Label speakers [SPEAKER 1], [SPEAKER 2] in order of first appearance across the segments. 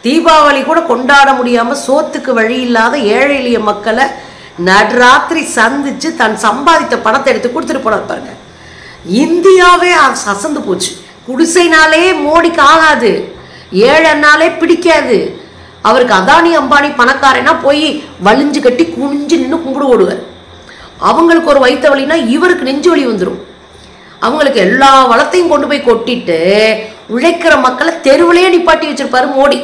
[SPEAKER 1] தீபாவளி கூட கொண்டாட முடியாம சோத்துக்கு வழி இல்லாத ஏழை எளிய மக்களை நடுராத்திரி சந்திச்சு தன் சம்பாதித்த பணத்தை எடுத்து கொடுத்துட்டு போனார் பாருங்க இந்தியாவே அ- அசந்து போச்சு குடிசைனாலே மோடிக்கு ஆகாது ஏழைனாலே பிடிக்காது அவருக்கு அதானி அம்பானி பணக்காரனா போய் வலிஞ்சு கட்டி குனிஞ்சு நின்று கும்பிடு ஓடுவார் அவங்களுக்கு ஒரு வயிற்று வலினா இவருக்கு நெஞ்சு வலி வந்துடும் அவங்களுக்கு எல்லா வளத்தையும் கொண்டு போய் கொட்டிட்டு உழைக்கிற மக்களை தெருவிலேயே நிப்பாட்டி வச்சிருப்பாரு மோடி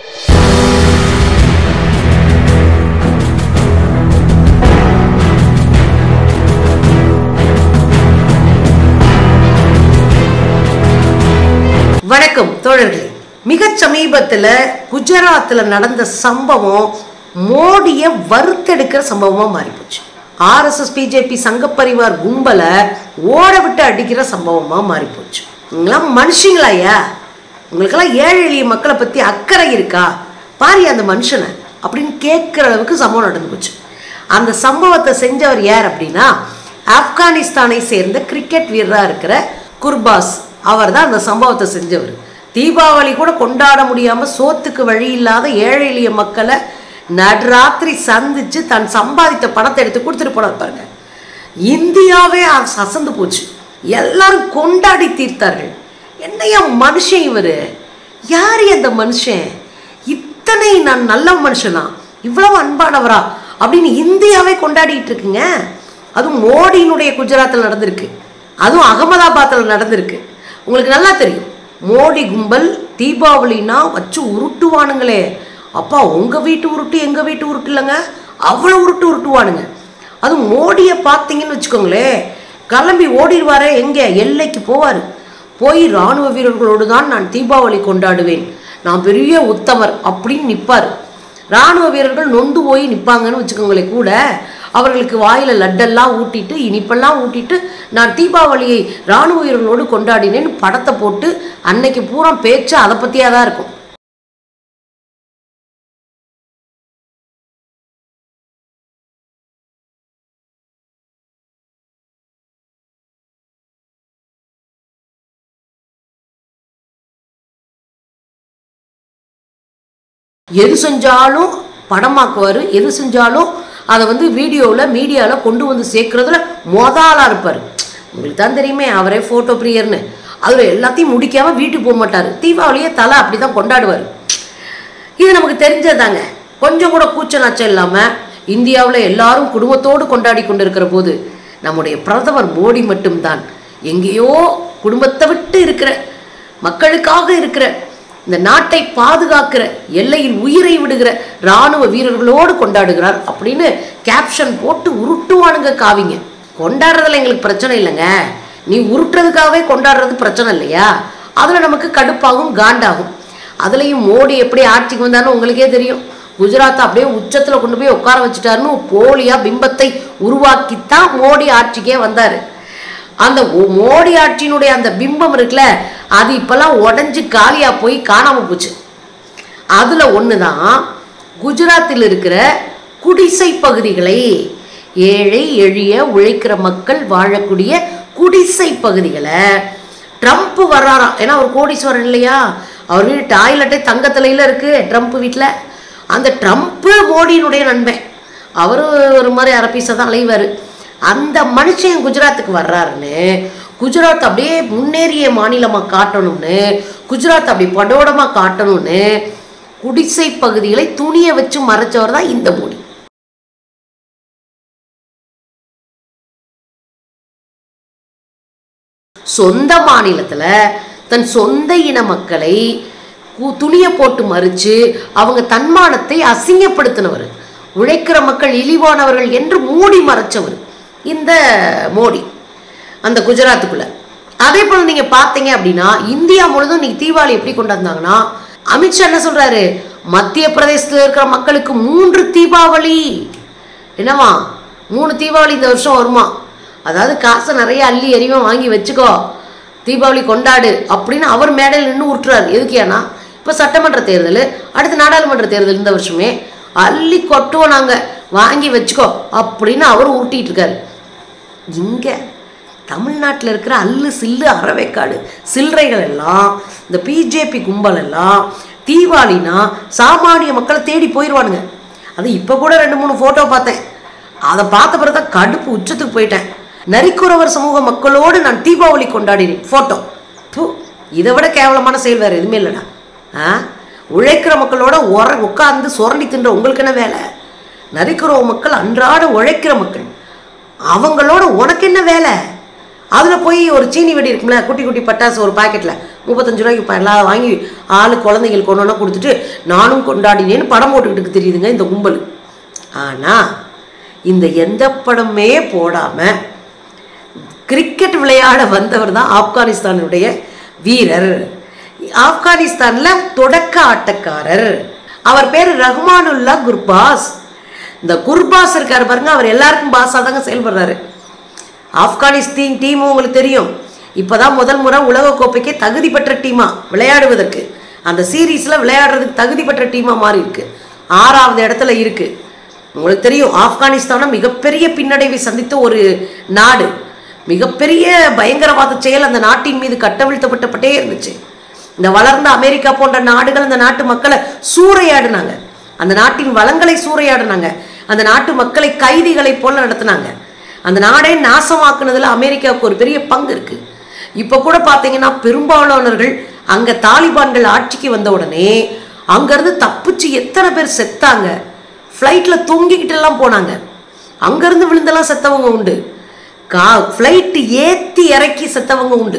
[SPEAKER 1] வணக்கம் தோழர்களே மிகச் சமீபத்தில் குஜராத்தில் நடந்த சம்பவம் மோடியை வறுத்தெடுக்கிற சம்பவமா மாறி போச்சு ஆர்எஸ்எஸ் பிஜேபி சங்கப்பரிவார் கும்பலை ஓட விட்டு அடிக்கிற சம்பவமா மாறி போச்சு நீங்களாம் மனுஷங்களா ஐயா உங்களுக்கெல்லாம் ஏழை எளிய மக்களை பத்தி அக்கறை இருக்கா பாரு அந்த மனுஷனை அப்படின்னு கேட்குற அளவுக்கு சம்பவம் நடந்து போச்சு அந்த சம்பவத்தை செஞ்சவர் யார் அப்படின்னா ஆப்கானிஸ்தானை சேர்ந்த கிரிக்கெட் வீரராக இருக்கிற குர்பாஸ் அவர் தான் அந்த சம்பவத்தை செஞ்சவர் தீபாவளி கூட கொண்டாட முடியாம சோத்துக்கு வழி இல்லாத ஏழை எளிய மக்களை நடுராத்திரி சந்திச்சு தன் சம்பாதித்த பணத்தை எடுத்து கொடுத்துட்டு போனார் பாருங்க இந்தியாவே அச- அசந்து போச்சு எல்லாரும் கொண்டாடி தீர்த்தார்கள் என்னையா மனுஷன் இவரு யார் அந்த மனுஷன் இத்தனை நான் நல்ல மனுஷனா இவ்வளவு அன்பானவரா அப்படின்னு இந்தியாவே கொண்டாடிட்டு இருக்குங்க அதுவும் மோடியினுடைய குஜராத்தில் நடந்திருக்கு அதுவும் அகமதாபாத்தில் நடந்திருக்கு உங்களுக்கு நல்லா தெரியும் மோடி கும்பல் தீபாவளினா வச்சு உருட்டுவானுங்களே அப்பா உங்க வீட்டு உருட்டு எங்க வீட்டு உருட்டு இல்லைங்க அவ்வளோ உருட்டு உருட்டுவானுங்க அதுவும் மோடியை பார்த்தீங்கன்னு வச்சுக்கோங்களேன் கிளம்பி ஓடிடுவாரே எங்கே எல்லைக்கு போவார் போய் ராணுவ வீரர்களோடு தான் நான் தீபாவளி கொண்டாடுவேன் நான் பெரிய உத்தமர் அப்படின்னு நிற்பார் ராணுவ வீரர்கள் நொந்து போய் நிற்பாங்கன்னு வச்சுக்கோங்களேன் கூட அவர்களுக்கு வாயில லட்டெல்லாம் ஊட்டிட்டு இனிப்பெல்லாம் ஊட்டிட்டு நான் தீபாவளியை ராணுவ வீரர்களோடு கொண்டாடினேன்னு படத்தை போட்டு அன்னைக்கு பூரா பேச்சு அதை பற்றியாக தான் இருக்கும் எது செஞ்சாலும் படமாக்குவார் எது செஞ்சாலும் அதை வந்து வீடியோவில் மீடியாவில் கொண்டு வந்து சேர்க்கறதுல மொதாலாக இருப்பார் உங்களுக்கு தான் தெரியுமே அவரே ஃபோட்டோ பிரியர்னு அதில் எல்லாத்தையும் முடிக்காமல் வீட்டுக்கு போக மாட்டார் தீபாவளியை தலை அப்படி தான் கொண்டாடுவார் இது நமக்கு தெரிஞ்சதாங்க கொஞ்சம் கூட கூச்ச நாச்சம் இல்லாமல் இந்தியாவில் எல்லாரும் குடும்பத்தோடு கொண்டாடி கொண்டிருக்கிற போது நம்முடைய பிரதமர் மோடி மட்டும்தான் எங்கேயோ குடும்பத்தை விட்டு இருக்கிற மக்களுக்காக இருக்கிற இந்த நாட்டை பாதுகாக்கிற எல்லையில் உயிரை விடுகிற ராணுவ வீரர்களோடு கொண்டாடுகிறார் அப்படின்னு கேப்ஷன் போட்டு உருட்டுவானுங்க காவிங்க கொண்டாடுறதுல எங்களுக்கு பிரச்சனை இல்லைங்க நீ உருட்டுறதுக்காகவே கொண்டாடுறது பிரச்சனை இல்லையா அதில் நமக்கு கடுப்பாகும் காண்டாகும் அதுலேயும் மோடி எப்படி ஆட்சிக்கு வந்தாருன்னு உங்களுக்கே தெரியும் குஜராத்தை அப்படியே உச்சத்தில் கொண்டு போய் உட்கார வச்சுட்டாருன்னு போலியா பிம்பத்தை உருவாக்கித்தான் மோடி ஆட்சிக்கே வந்தார் அந்த ஒ- மோடி ஆட்சியினுடைய அந்த பிம்பம் இருக்குல்ல அது இப்பெல்லாம் உடஞ்சி காலியாக போய் காணாமல் போச்சு அதில் ஒன்று தான் குஜராத்தில் இருக்கிற குடிசை பகுதிகளை ஏழை எளிய உழைக்கிற மக்கள் வாழக்கூடிய குடிசை பகுதிகளை ட்ரம்ப் வர்றாராம் ஏன்னா அவர் கோடீஸ்வரன் இல்லையா அவர் வீடு டாய்லெட்டே தங்கத்திலையில் இருக்கு ட்ரம்ப் வீட்டில் அந்த ட்ரம்ப்பு மோடியினுடைய நண்பன் அவர் ஒரு மாதிரி அரப்பீஸை தான் அலைவார் அந்த மனுஷன் குஜராத்துக்கு வர்றாருன்னு குஜராத் அப்படியே முன்னேறிய மாநிலமாக காட்டணும்னு குஜராத் அப்படி படோடமாக காட்டணும்னு குடிசை பகுதிகளை துணியை வச்சு மறைச்சவர் தான் இந்த மோடி சொந்த மாநிலத்துல தன் சொந்த இன மக்களை கு- துணியை போட்டு மறிச்சு அவங்க தன்மானத்தை அசிங்கப்படுத்தினவர் உழைக்கிற மக்கள் இழிவானவர்கள் என்று மூடி மறைச்சவர் இந்த மோடி அந்த குஜராத்துக்குள்ள அதே போல நீங்க பார்த்தீங்க அப்படின்னா இந்தியா முழுதும் இன்னைக்கு தீபாவளி எப்படி கொண்டாந்தாங்கன்னா அமித்ஷா என்ன சொல்றாரு மத்திய பிரதேசத்தில் இருக்கிற மக்களுக்கு மூன்று தீபாவளி என்னவா மூணு தீபாவளி இந்த வருஷம் வருமா அதாவது காசை நிறைய அள்ளி எறிவன் வாங்கி வச்சுக்கோ தீபாவளி கொண்டாடு அப்படின்னு அவர் மேடையில் நின்று விட்டுறாரு எதுக்கியானா இப்போ சட்டமன்ற தேர்தல் அடுத்து நாடாளுமன்ற தேர்தல் இந்த வருஷமே அள்ளி கொட்டுவோம் நாங்கள் வாங்கி வச்சுக்கோ அப்படின்னு அவர் உருட்டிட்டு இருக்காரு இங்கே தமிழ்நாட்டில் இருக்கிற அல்லு சில்லு அறவைக்காடு சில்லறைகள் எல்லாம் இந்த பிஜேபி கும்பல் எல்லாம் தீபாவளினா சாமானிய மக்களை தேடி போயிடுவானுங்க அது இப்போ கூட ரெண்டு மூணு ஃபோட்டோ பார்த்தேன் அதை பார்த்த பிறகு தான் கடுப்பு உச்சத்துக்கு போயிட்டேன் நரிக்குறவர் சமூக மக்களோடு நான் தீபாவளி கொண்டாடினேன் ஃபோட்டோ பூ இதை விட கேவலமான செயல் வேறு எதுவுமே இல்லைடா ஆ உழைக்கிற மக்களோட உர உட்கார்ந்து சுரண்டி தின்ற உங்களுக்கு என்ன வேலை நரிக்குறவ மக்கள் அன்றாட உழைக்கிற மக்கள் அவங்களோட உனக்கு என்ன வேலை அதில் போய் ஒரு சீனி வெடி இருக்கும்ல குட்டி குட்டி பட்டாசு ஒரு பாக்கெட்டில் முப்பத்தஞ்சு ரூபாய்க்கு ப- எல்லாம் வாங்கி ஆளு குழந்தைங்களுக்கு கொண்டு ஒன்றா கொடுத்துட்டு நானும் கொண்டாடினேன்னு படம் போட்டுக்கிட்டு தெரியுதுங்க இந்த கும்பல் ஆனால் இந்த எந்த படமே போடாமல் கிரிக்கெட் விளையாட வந்தவர் தான் ஆப்கானிஸ்தானுடைய வீரர் ஆப்கானிஸ்தானில் தொடக்க ஆட்டக்காரர் அவர் பேர் ரஹ்மானுல்லா குர்பாஸ் இந்த குர்பாஸ் இருக்கார் பாருங்க அவர் எல்லாருக்கும் பாஸாக தாங்க செயல்படுறாரு ஆப்கானிஸ்தான் டீம் உங்களுக்கு தெரியும் இப்போதான் முதல் முறை உலகக்கோப்பைக்கு தகுதி பெற்ற டீமா விளையாடுவதற்கு அந்த சீரீஸில் விளையாடுறதுக்கு தகுதி பெற்ற டீமா மாறி இருக்கு ஆறாவது இடத்துல இருக்கு உங்களுக்கு தெரியும் ஆப்கானிஸ்தானம் மிகப்பெரிய பின்னடைவை சந்தித்த ஒரு நாடு மிகப்பெரிய பயங்கரவாத செயல் அந்த நாட்டின் மீது கட்டவிழ்த்தப்பட்டப்பட்டே இருந்துச்சு இந்த வளர்ந்த அமெரிக்கா போன்ற நாடுகள் அந்த நாட்டு மக்களை சூறையாடினாங்க அந்த நாட்டின் வளங்களை சூறையாடினாங்க அந்த நாட்டு மக்களை கைதிகளை போல நடத்தினாங்க அந்த நாடே நாசமாக்குனதுல அமெரிக்காவுக்கு ஒரு பெரிய பங்கு இருக்கு இப்போ கூட பார்த்தீங்கன்னா பெரும்பாலானவர்கள் அங்க தாலிபான்கள் ஆட்சிக்கு வந்த உடனே அங்கேருந்து தப்பிச்சு எத்தனை பேர் செத்தாங்க ஃப்ளைட்டில் தூங்கிக்கிட்டு எல்லாம் போனாங்க அங்கேருந்து விழுந்தெல்லாம் செத்தவங்க உண்டு கா ஃப்ளைட்டு ஏற்றி இறக்கி செத்தவங்க உண்டு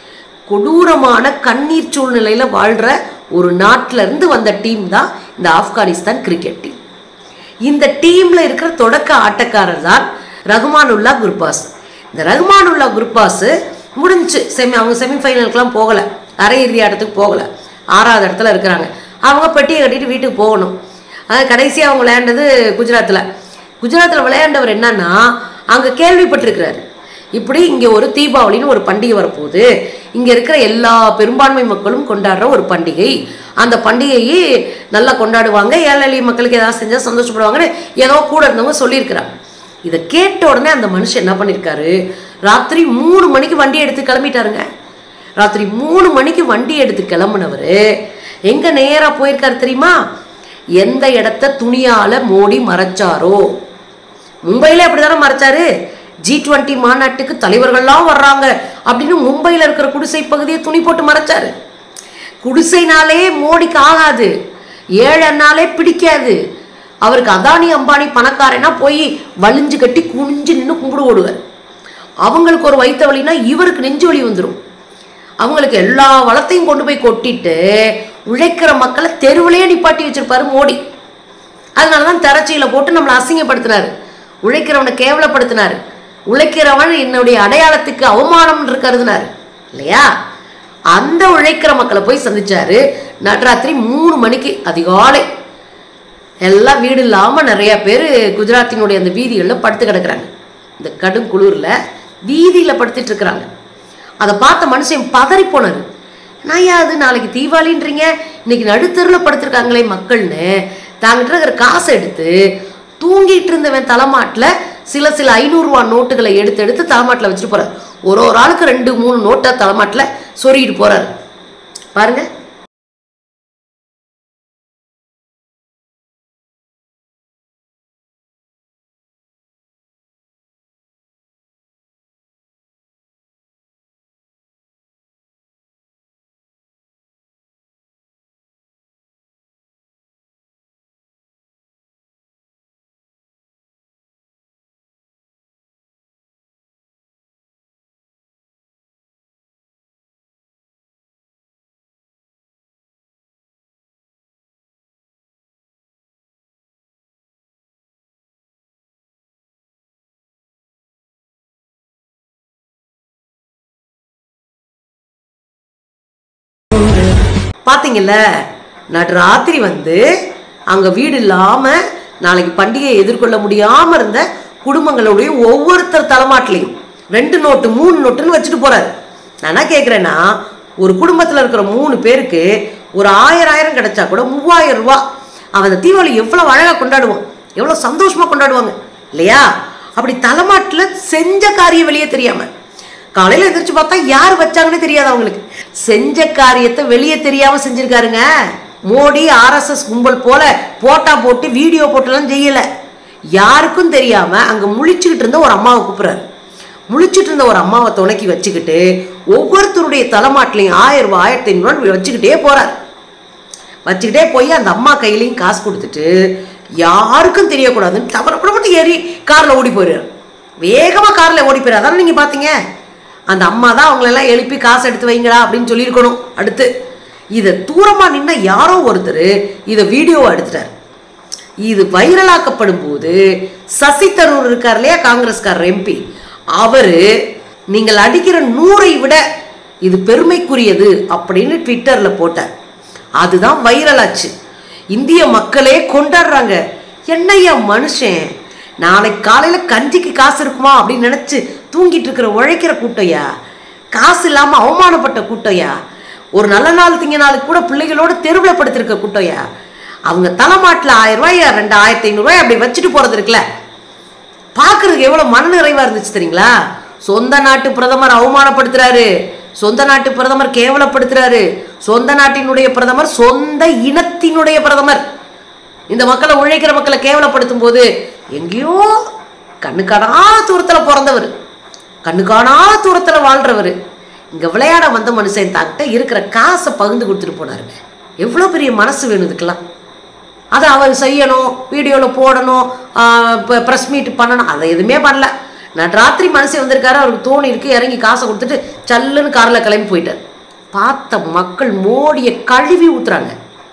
[SPEAKER 1] கொடூரமான கண்ணீர் சூழ்நிலையில் வாழ்கிற ஒரு நாட்டில இருந்து வந்த டீம் தான் இந்த ஆப்கானிஸ்தான் கிரிக்கெட் டீம் இந்த டீம்ல இருக்கிற தொடக்க ஆட்டக்காரர் தான் ரஹ்மானுல்லா குர்பாஸ் இந்த ரஹ்மானுல்லா குர்பாஸ் முடிஞ்சு செமி அவங்க செமிஃபைனலுக்குலாம் போகல அரையிறுதி ஆட்டத்துக்கு போகல ஆறாவது இடத்துல இருக்கிறாங்க அவங்க பெட்டியை கட்டிட்டு வீட்டுக்கு போகணும் அது கடைசியாக அவங்க விளையாண்டது குஜராத்தில் குஜராத்தில் விளையாண்டவர் என்னன்னா அங்கே கேள்விப்பட்டிருக்கிறாரு இப்படி இங்கே ஒரு தீபாவளின்னு ஒரு பண்டிகை வரப்போகுது இங்கே இருக்கிற எல்லா பெரும்பான்மை மக்களும் கொண்டாடுற ஒரு பண்டிகை அந்த பண்டிகையை நல்லா கொண்டாடுவாங்க ஏழை எளிய மக்களுக்கு ஏதாவது செஞ்சால் சந்தோஷப்படுவாங்கன்னு ஏதோ கூட இருந்தவங்க சொல்லியிருக்கிறாங்க இதை கேட்ட உடனே அந்த மனுஷன் என்ன பண்ணியிருக்காரு ராத்திரி மூணு மணிக்கு வண்டி எடுத்து கிளம்பிட்டாருங்க ராத்திரி மூணு மணிக்கு வண்டி எடுத்து கிளம்புனவர் எங்கே நேராக போயிருக்காரு தெரியுமா எந்த இடத்த துணியால் மோடி மறைச்சாரோ மும்பையில அப்படிதானே மறைச்சாரு ஜி டுவெண்ட்டி மாநாட்டுக்கு தலைவர்கள்லாம் வர்றாங்க அப்படின்னு மும்பையில் இருக்கிற குடிசை பகுதியை துணி போட்டு மறைச்சாரு குடிசைனாலே மோடிக்கு ஆகாது ஏழைனாலே பிடிக்காது அவருக்கு அதானி அம்பானி பணக்காரனா போய் வலிஞ்சு கட்டி குனிஞ்சு நின்று கும்பிடு ஓடுவார் அவங்களுக்கு ஒரு வைத்த வலினா இவருக்கு நெஞ்சு வலி வந்துடும் அவங்களுக்கு எல்லா வளத்தையும் கொண்டு போய் கொட்டிட்டு உழைக்கிற மக்களை தெருவிலேயே நிப்பாட்டி வச்சிருப்பாரு மோடி அதனால தான் திரச்சியில போட்டு நம்மளை அசிங்கப்படுத்தினாரு உழைக்கிறவனை கேவலப்படுத்தினாரு உழைக்கிறவன் என்னுடைய அடையாளத்துக்கு அவமானம் கருதினாரு இல்லையா அந்த உழைக்கிற மக்களை போய் சந்திச்சாரு நடுராத்திரி மூணு மணிக்கு அதிகாலை எல்லாம் வீடு இல்லாமல் நிறைய பேர் குஜராத்தினுடைய அந்த வீதிகளில் படுத்து கிடக்குறாங்க இந்த கடும் குளிரில் வீதியில் படுத்துட்டு இருக்கிறாங்க அதை பார்த்த மனுஷன் பதறி போனார் நான் அது நாளைக்கு தீபாவளின்றீங்க இன்னைக்கு நடுத்தெருவில் படுத்திருக்காங்களே மக்கள்னு தாங்கிட்ட இருக்கிற காசை எடுத்து தூங்கிட்டு இருந்தவன் தலைமாட்டில் சில சில ஐநூறுரூவா நோட்டுகளை எடுத்து எடுத்து தலைமாட்டில் வச்சுட்டு போறாரு ஒரு ஒரு ஆளுக்கு ரெண்டு மூணு நோட்டை தலைமாட்டில் சொருகிட்டு போறாரு பாருங்க பார்த்தீங்கல்ல நடுராத்திரி வந்து அங்கே வீடு இல்லாமல் நாளைக்கு பண்டிகையை எதிர்கொள்ள முடியாமல் இருந்த குடும்பங்களுடைய ஒவ்வொருத்தர் தலைமாட்டிலையும் ரெண்டு நோட்டு மூணு நோட்டுன்னு வச்சுட்டு போறாரு நான் என்ன கேட்குறேன்னா ஒரு குடும்பத்தில் இருக்கிற மூணு பேருக்கு ஒரு ஆயிரம் ஆயிரம் கிடைச்சா கூட மூவாயிரம் ரூபாய் அவன் அந்த தீபாவளி எவ்வளோ அழகாக கொண்டாடுவான் எவ்வளோ சந்தோஷமாக கொண்டாடுவாங்க இல்லையா அப்படி தலைமாட்டில் செஞ்ச காரியம் வெளியே தெரியாமல் காலையில எந்திரிச்சு பார்த்தா யார் வச்சாங்கன்னு தெரியாது அவங்களுக்கு செஞ்ச காரியத்தை வெளியே தெரியாம செஞ்சிருக்காருங்க மோடி ஆர்எஸ்எஸ் கும்பல் போல போட்டா போட்டு வீடியோ போட்டுலாம் செய்யலை யாருக்கும் தெரியாம அங்க முழிச்சுக்கிட்டு இருந்த ஒரு அம்மாவை கூப்பிடுறாரு முழிச்சிட்டு இருந்த ஒரு அம்மாவை துணைக்கி வச்சுக்கிட்டு ஒவ்வொருத்தருடைய தலைமாட்டிலையும் ஆயிரம் ரூபாய் ஆயிரத்தி ஐநூறுவா வச்சுக்கிட்டே போறார் வச்சுக்கிட்டே போய் அந்த அம்மா கையிலையும் காசு கொடுத்துட்டு யாருக்கும் தெரியக்கூடாதுன்னு தவறப்படப்பட்டு ஏறி காரில் ஓடி போயிடுறாரு வேகமாக காரில் ஓடி போயிடுறாரு அதானே நீங்கள் பார்த்தீங்க அந்த அம்மா தான் அவங்களெல்லாம் எழுப்பி காசு எடுத்து வைங்கடா அப்படின்னு சொல்லியிருக்கணும் அடுத்து இதை தூரமாக நின்ன யாரோ ஒருத்தர் இதை வீடியோவை எடுத்துட்டார் இது வைரலாக்கப்படும் போது சசி தரூர் இருக்கார் இல்லையா காங்கிரஸ்காரர் எம்பி அவரு நீங்கள் அடிக்கிற நூறை விட இது பெருமைக்குரியது அப்படின்னு ட்விட்டர்ல போட்டார் அதுதான் வைரல் ஆச்சு இந்திய மக்களே கொண்டாடுறாங்க என்னய்யா மனுஷன் நாளைக்கு காலையில கஞ்சிக்கு காசு இருக்குமா அப்படின்னு நினைச்சு தூங்கிட்டு இருக்கிற உழைக்கிற கூட்டையா காசு இல்லாம அவமானப்பட்ட கூட்டையா ஒரு நல்ல நாள் திங்க நாளுக்கு கூட பிள்ளைகளோட தெருவில் படுத்திருக்க கூட்டையா அவங்க தலைமாட்டில் ஆயிரம் ரூபாய் ரெண்டு ஆயிரத்தி ஐநூறுரூவாய் அப்படி வச்சுட்டு போறது இருக்குல்ல பார்க்கறதுக்கு எவ்வளோ மன நிறைவா இருந்துச்சு தெரியுங்களா சொந்த நாட்டு பிரதமர் அவமானப்படுத்துறாரு சொந்த நாட்டு பிரதமர் கேவலப்படுத்துறாரு சொந்த நாட்டினுடைய பிரதமர் சொந்த இனத்தினுடைய பிரதமர் இந்த மக்களை உழைக்கிற மக்களை கேவலப்படுத்தும் போது எங்கேயோ கண்ணுக்கானா தூரத்தில் பிறந்தவர் கண்ணுக்கானா தூரத்தில் வாழ்றவர் இங்கே விளையாட வந்த மனுஷன் தாக்கிட்ட இருக்கிற காசை பகிர்ந்து கொடுத்துட்டு போனாருங்க எவ்வளோ பெரிய மனசு வேணும் இதுக்கெல்லாம் அதை அவர் செய்யணும் வீடியோவில் போடணும் இப்போ ப்ரெஸ் மீட் பண்ணணும் அதை எதுவுமே பண்ணல நான் ராத்திரி மனசே வந்திருக்காரு அவருக்கு தோணி இருக்கு இறங்கி காசை கொடுத்துட்டு சல்லுன்னு காரில் கிளம்பி போயிட்டார் பார்த்த மக்கள் மோடியை கழுவி ஊத்துறாங்க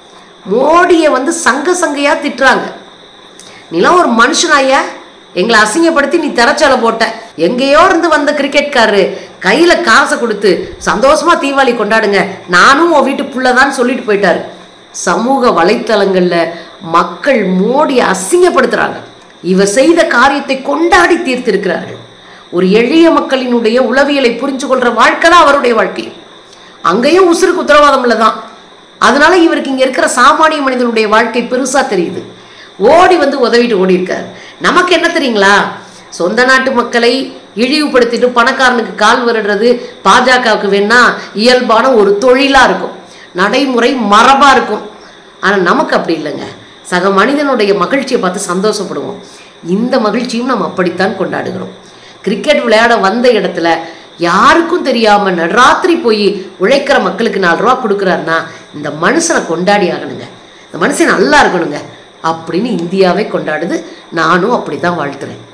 [SPEAKER 1] மோடியை வந்து சங்க சங்கையா திட்டுறாங்க நீலாம் ஒரு மனுஷனாயா எங்களை அசிங்கப்படுத்தி நீ திரைச்சால போட்ட எங்கேயோ இருந்து வந்த கிரிக்கெட்காரரு கையில காசை கொடுத்து சந்தோஷமா தீபாவளி கொண்டாடுங்க நானும் உன் வீட்டு புள்ளதான் சொல்லிட்டு போயிட்டாரு சமூக வலைத்தளங்கள்ல மக்கள் மோடி அசிங்கப்படுத்துறாங்க இவர் செய்த காரியத்தை கொண்டாடி தீர்த்திருக்கிறார்கள் ஒரு எளிய மக்களினுடைய உளவியலை புரிஞ்சு கொள்ற வாழ்க்கை தான் அவருடைய வாழ்க்கை அங்கேயும் உசுருக்கு உத்தரவாதம் இல்லதான் அதனால இவருக்கு இங்க இருக்கிற சாமானிய மனிதனுடைய வாழ்க்கை பெருசா தெரியுது ஓடி வந்து உதவிட்டு ஓடி இருக்காரு நமக்கு என்ன தெரியுங்களா சொந்த நாட்டு மக்களை இழிவுபடுத்திட்டு பணக்காரனுக்கு கால் வருடுறது பாஜகவுக்கு வேணா இயல்பான ஒரு தொழிலா இருக்கும் நடைமுறை மரபா இருக்கும் ஆனா நமக்கு அப்படி இல்லைங்க சக மனிதனுடைய மகிழ்ச்சியை பார்த்து சந்தோஷப்படுவோம் இந்த மகிழ்ச்சியும் நம்ம அப்படித்தான் கொண்டாடுகிறோம் கிரிக்கெட் விளையாட வந்த இடத்துல யாருக்கும் தெரியாம நடுராத்திரி போய் உழைக்கிற மக்களுக்கு நாலு ரூபா கொடுக்குறாருன்னா இந்த மனுஷனை கொண்டாடி ஆகணுங்க இந்த மனுஷன் நல்லா இருக்கணுங்க அப்படின்னு இந்தியாவே கொண்டாடுது நானும் அப்படித்தான் வாழ்த்துறேன்